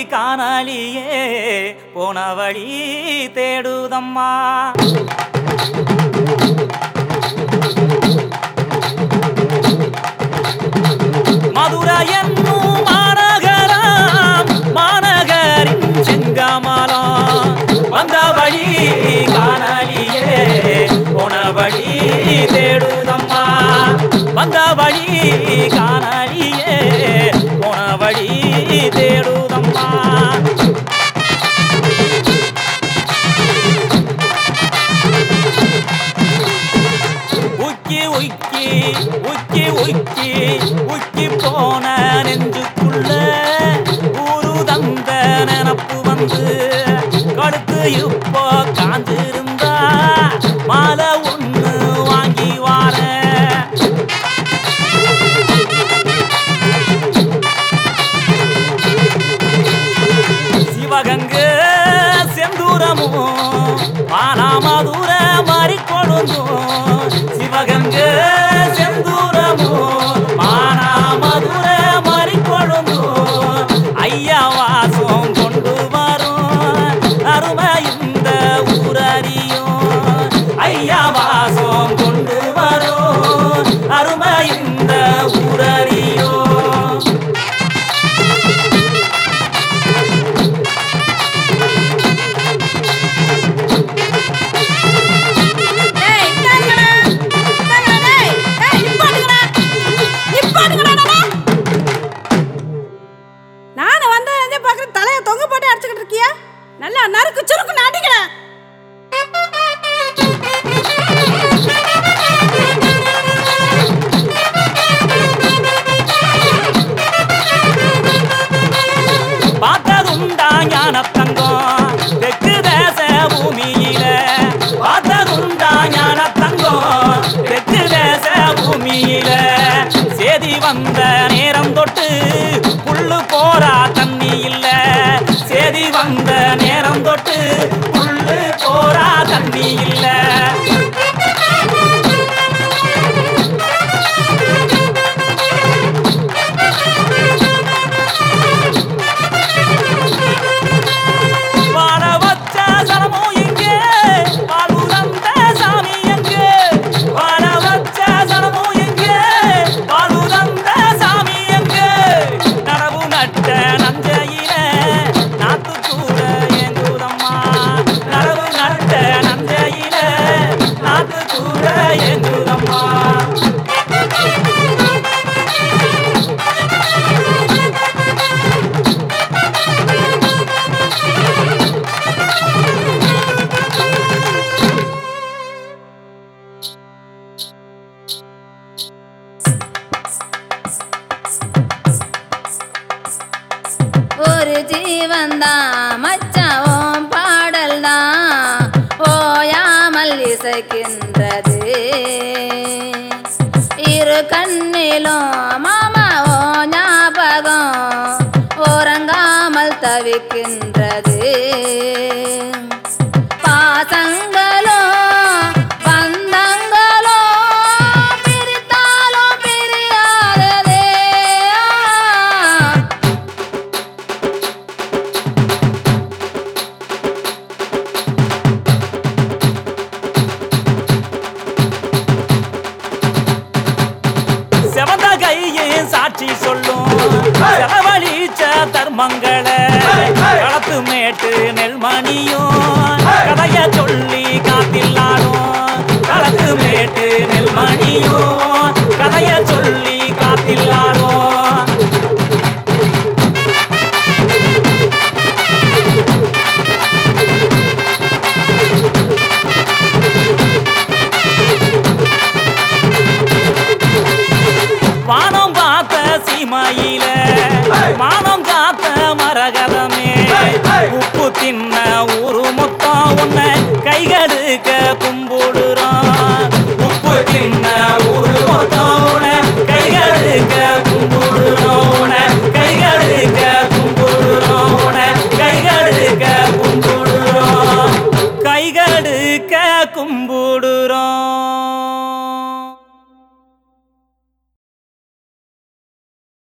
காணலியே போன வழி தேடுதம்மா மதுரை என்னும் மாநகரம் மாநகரின் செங்கமலம் வந்த வழி காணலியே போன வழி தேடுதம்மா வந்த வழி காணலியே போன வழி தேடுதம்மா உக்கி உக்கி உக்கி உக்கி உக்கி போன நெஞ்சுக்குள்ள ஊரு தந்த நினப்பு வந்து கடுத்து இப்போ காஞ்சிருந்தா மாலை ஒண்ணு வாங்கி வாரேன் சிவகங்க செந்தூரமும் மானாமதுர மாறி கொடுந்தும் சிவகங்க செந்தூரமும் மானாமதுர மாறி கொடுந்தும் ஐயா வாசம் கொண்டு வரும் அருமை இந்த ஊரறியும் ஐயா வாசம் கொண்டு வரும் அருமை இந்த ஊரறியும் டேய், இந்தாருங்கடா. இந்தாருங்கடா, டேய். டேய், நிப்பாட்டுங்கடா. நிப்பாட்டுங்கடா, டேய். நானும் வந்ததுலேருந்தே பார்க்குறேன் தலையை தொங்க போட்டு அடிச்சுக்கிட்டு இருக்கியா நல்லா நறுக்கு சுருக்கு அடிக்கடா பார்த்ததுண்டா ஞான தங்கம் தெற்கு தேச பூமியில பார்த்ததுண்டா ஞான தங்கம் தெற்கு தேச பூமியில சேதி வந்த நேரம் தொட்டு புல்லு போரா தண்ணி இல்ல சேதி வந்த நேரம் தொட்டு புல்லு போரா தண்ணி இல்ல வாழ வச்ச சனமும் எங்கே பாலுதந்த சாமி எங்கே வாழ வச்ச சனமும் எங்கே பாலுதந்த சாமி எங்கே நடவு நட்ட நஞ்சையில நாத்து கூட எங்குதம்மா நடவு நட்ட நஞ்சையில நாத்து கூட எங்குதம்மா ஒரு ஜீவன் தான் மச்சாவும் பாடல் தான் ஓயாமல் இசைக்கின்றது இரு கண்ணிலும் மாமாவோ ஞாபகம் உறங்காமல் தவிக்கின்றது பாசங்களோ பந்தங்களோ பிரித்தாலும் பிரியாததே செவந்த கையின் சாட்சி சொல்லும் செலவழிச்ச தர்மங்களை களத்து மேட்டு நெல்மணியும் கதைய சொல்லி காத்தில்லாடும் களத்து மேட்டு நெல்மணியும் கதைய சொல்லி காத்தில்லாடும் வானம் பார்த்த சீமையில மானம் காத்த மரகதமே உப்பு தின்ன ஊரு மொத்தம் உன்னை கைகடுக்க கும்பிடுறோம் உப்பு தின்ன ஊரு மொத்தம் உன்னை கைகடுக்க கும்பிடுறோம் உன்னை கைகடுக்க கும்பிடுறோம் உன்னை கைகடுக்க கும்பிடுறோம் கைகடுக்க கும்பிடுறோம்